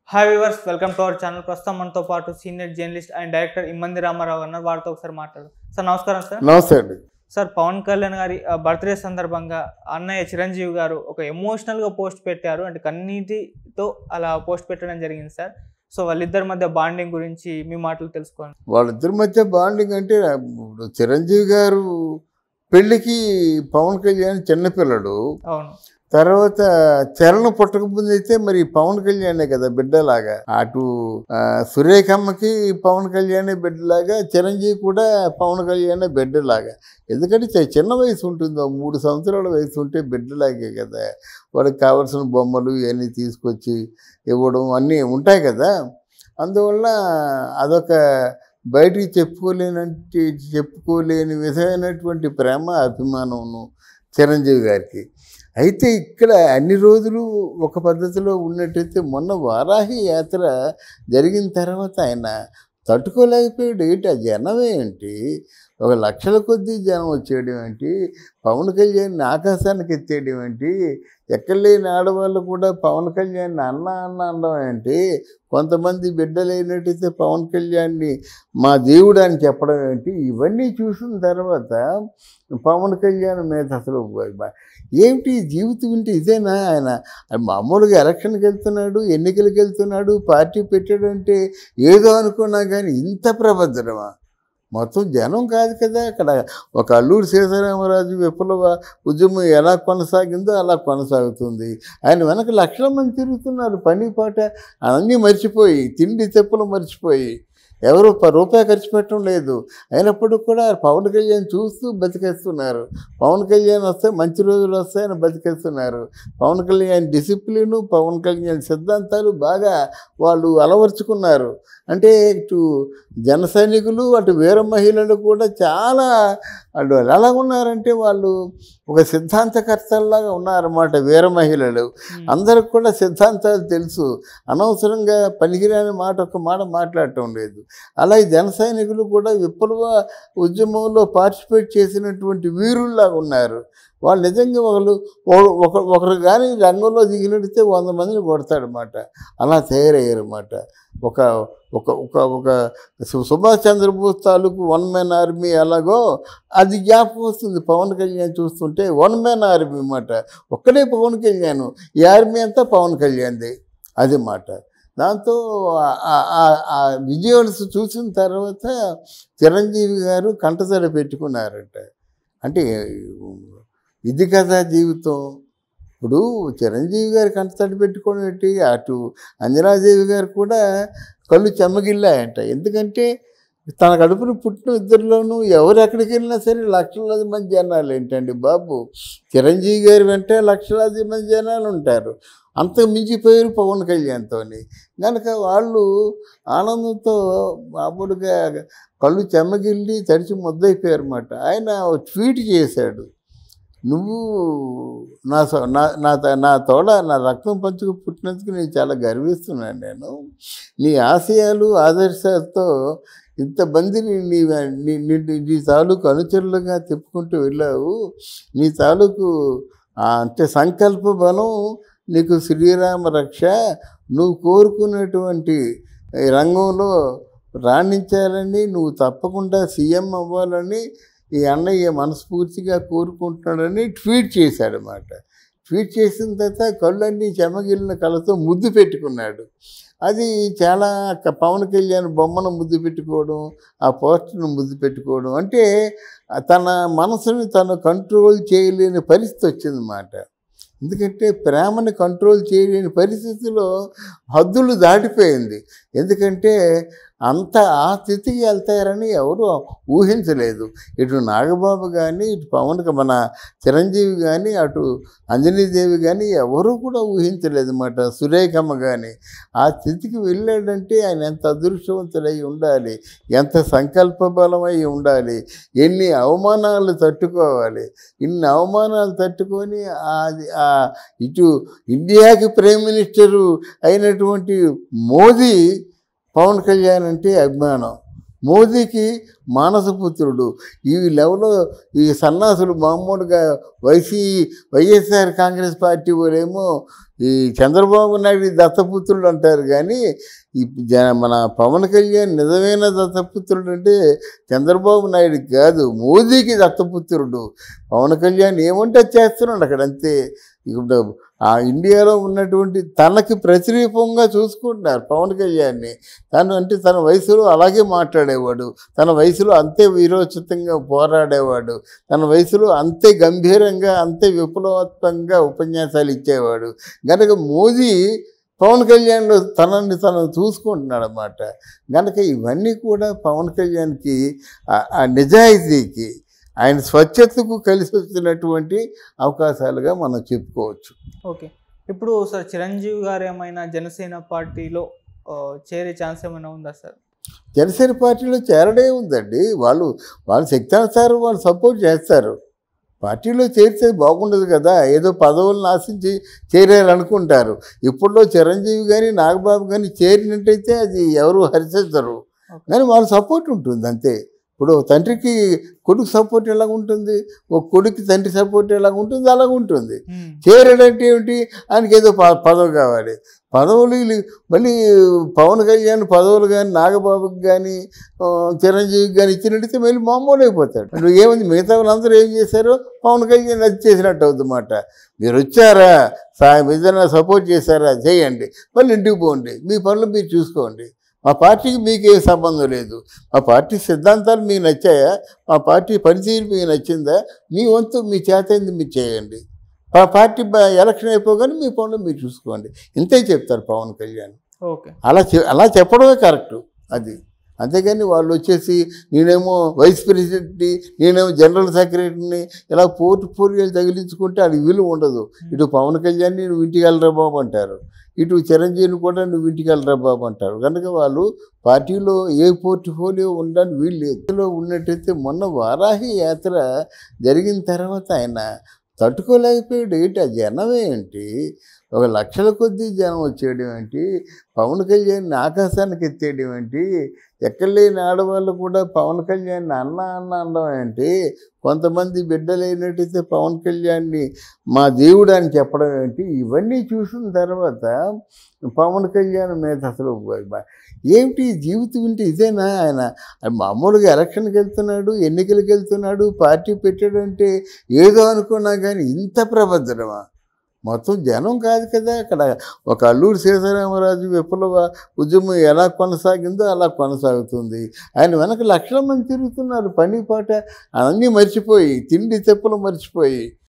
Hi viewers welcome to our channel ప్రస్తుతం మనతో పాటు senior journalist and director Immandi Ramarao అన్నారు వారితో ఒకసారి మాట్లాడు సార్ నమస్కారం సార్ నమస్తే అండి సార్ పవన్ కళ్యాణ్ గారి బర్త్డే సందర్భంగా అన్నయ్య చిరంజీవి గారు ఒక ఎమోషనల్గా పోస్ట్ పెట్టారు అంటే కన్నీటితో అలా పోస్ట్ పెట్టడం జరిగింది సార్ సో వాళ్ళిద్దరి మధ్య బాండింగ్ గురించి మీ మాటలు తెలుసుకోండి వాళ్ళిద్దరి మధ్య బాండింగ్ అంటే ఇప్పుడు చిరంజీవి గారు పెళ్ళికి పవన్ కళ్యాణ్ చిన్నపిల్లడు అవును తర్వాత చరణ పుట్టకముందు అయితే మరి పవన్ కళ్యాణే కదా బిడ్డలాగా అటు ఆ, సురేఖమ్మకి పవన్ కళ్యాణే బిడ్డలాగా చిరంజీవి కూడా పవన్ కళ్యాణే బిడ్డలాగా ఎందుకంటే చి- చిన్న వయసు ఉంటుంది ఓ మూడు సంవత్సరాల వయసు ఉంటే బిడ్డలాగే కదా వాడికి కావాల్సిన బొమ్మలు ఇవన్నీ తీసుకొచ్చి ఇవ్వడం అన్నీ ఉంటాయి కదా అందువల్ల అదొక బయటికి చెప్పుకోలేనంటి చెప్పుకోలేని విధమైనటువంటి ప్రేమ అభిమానమును చిరంజీవి గారికి అయితే ఇక్కడ అన్ని రోజులు ఒక పద్ధతిలో ఉన్నట్టయితే మొన్న వారాహి యాత్ర జరిగిన తర్వాత ఆయన తట్టుకోలేకపోయాడు ఏంటి ఆ జనం ఏంటి ఒక లక్షల కొద్దీ జనం వచ్చేయడం ఏంటి పవన్ కళ్యాణ్ ఆకాశానికి ఎత్తేయడం ఏంటి ఎక్కడ లేని ఆడవాళ్ళు కూడా పవన్ కళ్యాణ్ అన్న అన్న అనడం ఏంటి కొంతమంది బిడ్డలైనట్టయితే పవన్ కళ్యాణ్ని మా దేవుడు అని చెప్పడం ఏంటి ఇవన్నీ చూసిన తర్వాత పవన్ కళ్యాణ్ మీద అసలు బ- ఏమిటి జీవితం అంటే ఇదేనా ఆయన మామూలుగా ఎలక్షన్కి వెళ్తున్నాడు ఎన్నికలకు వెళ్తున్నాడు పార్టీ పెట్టాడంటే ఏదో అనుకున్నా కానీ ఇంత ప్రబద్ధమా మొత్తం జనం కాదు కదా అక్కడ ఒక అల్లూరు సీతారామరాజు విప్లవ ఉద్యమం ఎలా కొనసాగిందో అలా కొనసాగుతుంది ఆయన వెనక లక్షల మంది తిరుగుతున్నారు పని పాట అన్నీ మర్చిపోయి తిండి తెప్పులు మర్చిపోయి ఎవరు ప రూపాయి ఖర్చు పెట్టడం లేదు అయినప్పటికి కూడా పవన్ కళ్యాణ్ చూస్తూ బతికేస్తున్నారు పవన్ కళ్యాణ్ వస్తే మంచి రోజులు వస్తాయని బతికేస్తున్నారు పవన్ కళ్యాణ్ డిసిప్లిను పవన్ కళ్యాణ్ సిద్ధాంతాలు బాగా వాళ్ళు అలవర్చుకున్నారు అంటే ఇటు జన సైనికులు అటు వీర మహిళలు కూడా చాలా వాళ్ళు ఎలా ఉన్నారంటే వాళ్ళు ఒక సిద్ధాంతకర్తల్లాగా ఉన్నారన్నమాట వీర మహిళలు అందరికి కూడా సిద్ధాంతాలు తెలుసు అనవసరంగా పనికిరాని మాట ఒక మాట మాట్లాడటం లేదు అలాగే జన సైనికులు కూడా విప్లవ ఉద్యమంలో పార్టిసిపేట్ చేసినటువంటి వీరుల్లాగా ఉన్నారు వాళ్ళు నిజంగా ఒకరు ఒక- ఒక ఒకరు కానీ రంగంలో దిగినడితే వంద మందిని కొడతాడనమాట అలా తయారయ్యారన్నమాట ఒక ఒక ఒక ఒక సు- సుభాష్ చంద్రబోస్ తాలూకు వన్ మ్యాన్ ఆర్మీ ఎలాగో అది జ్ఞాపకం వస్తుంది పవన్ కళ్యాణ్ చూస్తుంటే వన్ మ్యాన్ ఆర్మీ అన్నమాట ఒక్కడే పవన్ కళ్యాణ్ ఈ ఆర్మీ అంతా పవన్ కళ్యాణ్ది అది మాట దాంతో ఆ- ఆ- ఆ- ఆ విజువల్స్ చూసిన తర్వాత చిరంజీవి గారు కంటతడ పెట్టుకున్నారట అంటే ఇది కదా జీవితం ఇప్పుడు చిరంజీవి గారు కంటతడి పెట్టుకోవడం ఏంటి అటు అంజనాదేవి గారు కూడా కళ్ళు చెమ్మగిల్లాయంట ఎందుకంటే తన కడుపును పుట్టిన ఇద్దరిలోనూ ఎవరు ఎక్కడికి వెళ్ళినా సరే లక్షలాది మంది జనాలు ఏంటండి బాబు చిరంజీవి గారి వెంటే లక్షలాది మంది జనాలు ఉంటారు అంత మించిపోయారు పవన్ కళ్యాణ్తో కనుక వాళ్ళు ఆనందంతో మామూలుగా కళ్ళు చెమ్మగిల్లి తడిచి ముద్దయిపోయారు అన్నమాట ఆయన ఒక ట్వీట్ చేశాడు నువ్వు నా స- నా నా త- నా తోడ నా రక్తం పంచుకు పుట్టినందుకు నేను చాలా గర్విస్తున్నాను నేను నీ ఆశయాలు ఆదర్శాలతో ఇంతమందిని నీ నీ నీ- నీ తాలూకు అనుచరులుగా తిప్పుకుంటూ వెళ్ళావు నీ తాలూకు ఆ, అంటే సంకల్ప బలం నీకు శ్రీరామ రక్ష నువ్వు కోరుకున్నటువంటి ఈ రంగంలో రాణించాలని నువ్వు తప్పకుండా సీఎం అవ్వాలని ఈ అన్నయ్య మనస్ఫూర్తిగా కోరుకుంటున్నాడని ట్వీట్ చేశాడనమాట ట్వీట్ చేసిన తర్వాత కళ్ళన్నీ చెమగిలిన కళ్ళతో ముద్దు పెట్టుకున్నాడు అది చాలా క- పవన్ కళ్యాణ్ బొమ్మను ముద్దు పెట్టుకోవడం ఆ పోస్టర్ను ముద్దు పెట్టుకోవడం అంటే తన మనసుని తను కంట్రోల్ చేయలేని పరిస్థితి వచ్చిందన్నమాట ఎందుకంటే ప్రేమని కంట్రోల్ చేయలేని పరిస్థితిలో హద్దులు దాటిపోయింది ఎందుకంటే అంత ఆ స్థితికి వెళ్తారని ఎవరు ఊహించలేదు ఇటు నాగబాబు కానీ ఇటు పవన్ క- మన చిరంజీవి కానీ అటు అంజనీదేవి కానీ ఎవరు కూడా ఊహించలేదు అన్నమాట సురేఖమ్మ కానీ ఆ స్థితికి వెళ్ళాడంటే ఆయన ఎంత అదృష్టవంతుడై ఉండాలి ఎంత సంకల్ప బలమై ఉండాలి ఎన్ని అవమానాలు తట్టుకోవాలి ఇన్ని అవమానాలు తట్టుకొని అది ఆ ఇటు ఇండియాకి ప్రైమ్ మినిస్టరు అయినటువంటి మోదీ పవన్ కళ్యాణ్ అంటే అభిమానం మోదీకి మానసపుత్రుడు ఈ లెవెల్లో ఈ సన్నాసులు మామూలుగా వైసీ వైఎస్ఆర్ కాంగ్రెస్ పార్టీ వాళ్ళేమో ఈ చంద్రబాబు నాయుడు దత్తపుత్రుడు అంటారు కానీ ఈ జ మన పవన్ కళ్యాణ్ నిజమైన దత్తపుత్రుడు అంటే చంద్రబాబు నాయుడు కాదు మోదీకి దత్తపుత్రుడు పవన్ కళ్యాణ్ ఏమంటే అది చేస్తున్నాడు అక్కడ అంతే ఇప్పుడు ఆ ఇండియాలో ఉన్నటువంటి తనకి ప్రతిరూపంగా చూసుకుంటున్నారు పవన్ కళ్యాణ్ని తను అంటే తన వయసులో అలాగే మాట్లాడేవాడు తన వయసులో అంతే వీరోచితంగా పోరాడేవాడు తన వయసులో అంతే గంభీరంగా అంతే విప్లవాత్మకంగా ఉపన్యాసాలు ఇచ్చేవాడు కనుక మోదీ పవన్ కళ్యాణ్లో తనని తను చూసుకుంటున్నాడు అన్నమాట కనుక ఇవన్నీ కూడా పవన్ కళ్యాణ్కి ఆ- ఆ నిజాయితీకి ఆయన స్వచ్ఛతకు కలిసి వచ్చినటువంటి అవకాశాలుగా మనం చెప్పుకోవచ్చు ఓకే ఇప్పుడు సార్ చిరంజీవి గారు ఏమైనా జనసేన పార్టీలో ఆ, చేరే ఛాన్స్ ఏమైనా ఉందా సార్ జనసేన పార్టీలో చేరడే ఉందండి వాళ్ళు వాళ్ళ శక్తానుసారం వాళ్ళు సపోర్ట్ చేస్తారు పార్టీలో చేరితే బాగుండదు కదా ఏదో పదవులను ఆశించి చేరారనుకుంటారు ఇప్పుడులో చిరంజీవి కానీ నాగబాబు కానీ చేరినట్టయితే అది ఎవరు హర్షించరు కానీ వాళ్ళ సపోర్ట్ ఉంటుంది అంతే ఇప్పుడు ఒక తండ్రికి కొడుకు సపోర్ట్ ఎలాగ ఉంటుంది ఒక కొడుకు తండ్రి సపోర్ట్ ఎలాగ ఉంటుంది అలాగ ఉంటుంది మ్మ్. చేరడంటే ఏమిటి ఆయనకి ఏదో ప- పదవి కావాలి పదవులు వీళ్ళు- మళ్ళీ పవన్ కళ్యాణ్ పదవులు కానీ నాగబాబుకి కానీ ఆ, చిరంజీవికి కానీ ఇచ్చినట్టయితే మళ్ళీ మామూలు అయిపోతాడు నువ్వు ఏముంది మిగతా వాళ్ళందరూ ఏం చేశారో పవన్ కళ్యాణ్ అది చేసినట్టు అవుతుందన్నమాట మీరు వచ్చారా సా ఏదైనా సపోర్ట్ చేశారా చేయండి మళ్ళీ ఇంటికి పోండి మీ పనులు మీరు చూసుకోండి మా పార్టీకి మీకు ఏ సంబంధం లేదు మా పార్టీ సిద్ధాంతాలు మీకు నచ్చాయా మా పార్టీ పనితీరు మీకు నచ్చిందా మీ వంతు మీ చేతైంది మీరు చేయండి ఆ పార్టీ బ- ఎలక్షన్ అయిపోగానే మీ పనులు మీరు చూసుకోండి ఇంతే చెప్తారు పవన్ కళ్యాణ్ ఓకే అలా చె అలా చెప్పడమే కరెక్ట్ అది అంతేగాని వాళ్ళు వచ్చేసి నేనేమో వైస్ ప్రెసిడెంట్ని నేనేమో జనరల్ సెక్రటరీని ఇలా పోటు పూర్వీలు తగిలించుకుంటే అది విలువ ఉండదు ఇటు పవన్ కళ్యాణ్ని నువ్వు ఇంటికి వెళ్ళరా బాబు అంటారు ఇటు చిరంజీవిని కూడా నువ్వు ఇంటికి వెళ్ళరా బాబు అంటారు కనుక వాళ్ళు పార్టీలో ఏ పోర్ట్ఫోలియో ఉండని వీళ్ళు ఎత్తులో ఉన్నట్టయితే మొన్న వారాహి యాత్ర జరిగిన తర్వాత ఆయన తట్టుకోలేకపోయాడు ఏంటి ఆ జనం ఏంటి ఒక లక్షల కొద్దీ జనం వచ్చేయడం ఏంటి పవన్ కళ్యాణ్ ఆకాశానికి ఎత్తేయడం ఏంటి ఎక్కడ లేని ఆడవాళ్ళు కూడా పవన్ కళ్యాణ్ అన్న అన్న అనడం ఏంటి కొంతమంది బిడ్డలైనట్టయితే పవన్ కళ్యాణ్ని మా దేవుడు అని చెప్పడం ఏంటి ఇవన్నీ చూసిన తర్వాత పవన్ కళ్యాణ్ మీద అసలు బ- ఏమిటి జీవితం అంటే ఇదేనా ఆయన మామూలుగా ఎలక్షన్కి వెళ్తున్నాడు ఎన్నికలకు వెళ్తున్నాడు పార్టీ పెట్టాడంటే ఏదో అనుకున్నా కానీ ఇంత ప్రబద్ధమా మొత్తం జనం కాదు కదా అక్కడ ఒక అల్లూరు సీతారామరాజు విప్లవ ఉద్యమం ఎలా కొనసాగిందో అలా కొనసాగుతుంది ఆయన వెనక లక్షల మంది తిరుగుతున్నారు పని పాట అన్నీ మర్చిపోయి తిండి తెప్పులు మర్చిపోయి